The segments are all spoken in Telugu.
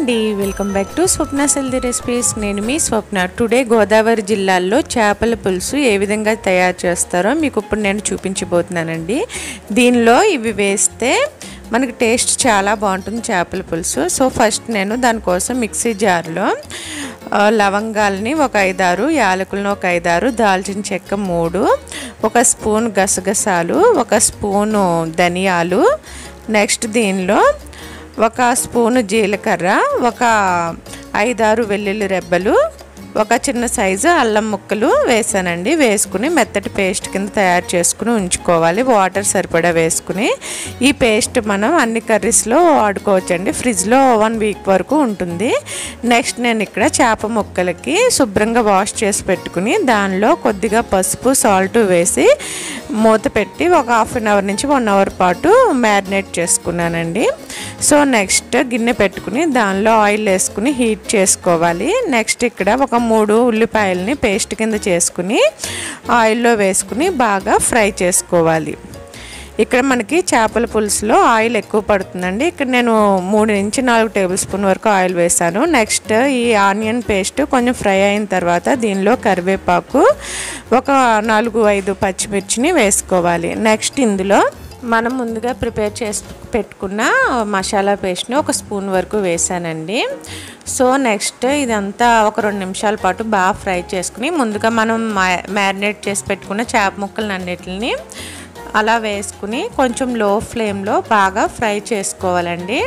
అండి వెల్కమ్ బ్యాక్ టు స్వప్న సెల్ది రెసిపీస్ నేను మీ స్వప్న టుడే గోదావరి జిల్లాలో చేపల పులుసు ఏ విధంగా తయారు చేస్తారో మీకు ఇప్పుడు నేను చూపించబోతున్నానండి దీనిలో ఇవి వేస్తే మనకి టేస్ట్ చాలా బాగుంటుంది చేపల పులుసు సో ఫస్ట్ నేను దానికోసం మిక్సీ జార్లో ఆ, లవంగాల్ని ఒక ఐదారు యాలకులను ఒక ఐదారు దాల్చిన చెక్క మూడు ఒక స్పూన్ గసగసాలు ఒక స్పూను ధనియాలు నెక్స్ట్ దీనిలో ఒక స్పూను జీలకర్ర ఒక ఐదారు వెల్లుల్లి రెబ్బలు ఒక చిన్న సైజు అల్లం ముక్కలు వేసానండి వేసుకుని మెత్తటి పేస్ట్ కింద తయారు చేసుకుని ఉంచుకోవాలి వాటర్ సరిపడా వేసుకుని ఈ పేస్ట్ మనం అన్ని కర్రీస్లో వాడుకోవచ్చండి ఫ్రిడ్జ్లో వన్ వీక్ వరకు ఉంటుంది నెక్స్ట్ నేను ఇక్కడ చేప ముక్కలకి శుభ్రంగా వాష్ చేసి పెట్టుకుని దానిలో కొద్దిగా పసుపు సాల్ట్ వేసి మూత పెట్టి ఒక హాఫ్ అన్ అవర్ నుంచి వన్ అవర్ పాటు మ్యారినేట్ చేసుకున్నానండి సో నెక్స్ట్ గిన్నె పెట్టుకుని దానిలో ఆయిల్ వేసుకుని హీట్ చేసుకోవాలి నెక్స్ట్ ఇక్కడ ఒక మూడు ఉల్లిపాయలని పేస్ట్ కింద చేసుకుని ఆయిల్లో వేసుకుని బాగా ఫ్రై చేసుకోవాలి ఇక్కడ మనకి చేపల పులుసులో ఆయిల్ ఎక్కువ పడుతుందండి ఇక్కడ నేను మూడు నుంచి నాలుగు టేబుల్ స్పూన్ వరకు ఆయిల్ వేసాను నెక్స్ట్ ఈ ఆనియన్ పేస్ట్ కొంచెం ఫ్రై అయిన తర్వాత దీనిలో కరివేపాకు ఒక నాలుగు ఐదు పచ్చిమిర్చిని వేసుకోవాలి నెక్స్ట్ ఇందులో మనం ముందుగా ప్రిపేర్ చేసి పెట్టుకున్న మసాలా పేస్ట్ని ఒక స్పూన్ వరకు వేసానండి సో నెక్స్ట్ ఇదంతా ఒక రెండు నిమిషాల పాటు బాగా ఫ్రై చేసుకుని ముందుగా మనం మ్యారినేట్ చేసి పెట్టుకున్న చేప ముక్కలను అన్నిటిని అలా వేసుకుని కొంచెం లో ఫ్లేమ్లో బాగా ఫ్రై చేసుకోవాలండి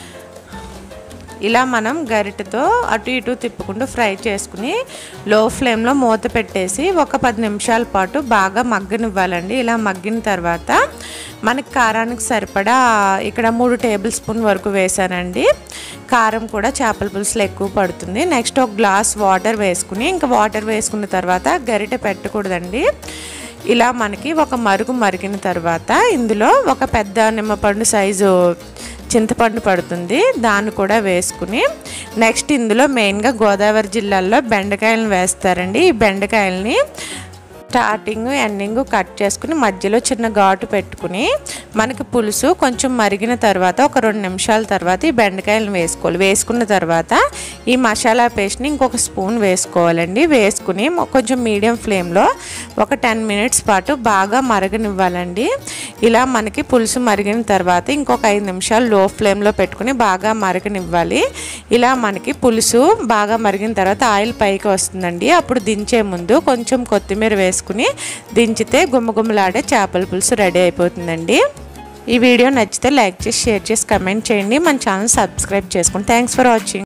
ఇలా మనం గరిటెతో అటు ఇటు తిప్పుకుంటూ ఫ్రై చేసుకుని లో ఫ్లేమ్లో మూత పెట్టేసి ఒక పది నిమిషాల పాటు బాగా మగ్గనివ్వాలండి ఇలా మగ్గిన తర్వాత మనకి కారానికి సరిపడా ఇక్కడ మూడు టేబుల్ స్పూన్ వరకు వేసానండి కారం కూడా చేపల పులుసులో ఎక్కువ పడుతుంది నెక్స్ట్ ఒక గ్లాస్ వాటర్ వేసుకుని ఇంకా వాటర్ వేసుకున్న తర్వాత గరిటె పెట్టకూడదండి ఇలా మనకి ఒక మరుగు మరిగిన తర్వాత ఇందులో ఒక పెద్ద నిమ్మపండు సైజు చింతపండు పడుతుంది దాన్ని కూడా వేసుకుని నెక్స్ట్ ఇందులో మెయిన్గా గోదావరి జిల్లాల్లో బెండకాయలను వేస్తారండి ఈ బెండకాయలని స్టార్టింగ్ ఎండింగ్ కట్ చేసుకుని మధ్యలో చిన్న ఘాటు పెట్టుకుని మనకి పులుసు కొంచెం మరిగిన తర్వాత ఒక రెండు నిమిషాల తర్వాత ఈ బెండకాయలను వేసుకోవాలి వేసుకున్న తర్వాత ఈ మసాలా పేస్ట్ని ఇంకొక స్పూన్ వేసుకోవాలండి వేసుకుని కొంచెం మీడియం ఫ్లేమ్లో ఒక టెన్ మినిట్స్ పాటు బాగా మరగనివ్వాలండి ఇలా మనకి పులుసు మరిగిన తర్వాత ఇంకొక ఐదు నిమిషాలు లో ఫ్లేమ్లో పెట్టుకుని బాగా మరగనివ్వాలి ఇలా మనకి పులుసు బాగా మరిగిన తర్వాత ఆయిల్ పైకి వస్తుందండి అప్పుడు దించే ముందు కొంచెం కొత్తిమీర వేసుకుని దించితే గుమ్మగుమ్మలాడే చేపల పులుసు రెడీ అయిపోతుందండి ఈ వీడియో నచ్చితే లైక్ చేసి షేర్ చేసి కమెంట్ చేయండి మన ఛానల్ సబ్స్క్రైబ్ చేసుకోండి థ్యాంక్స్ ఫర్ వాచింగ్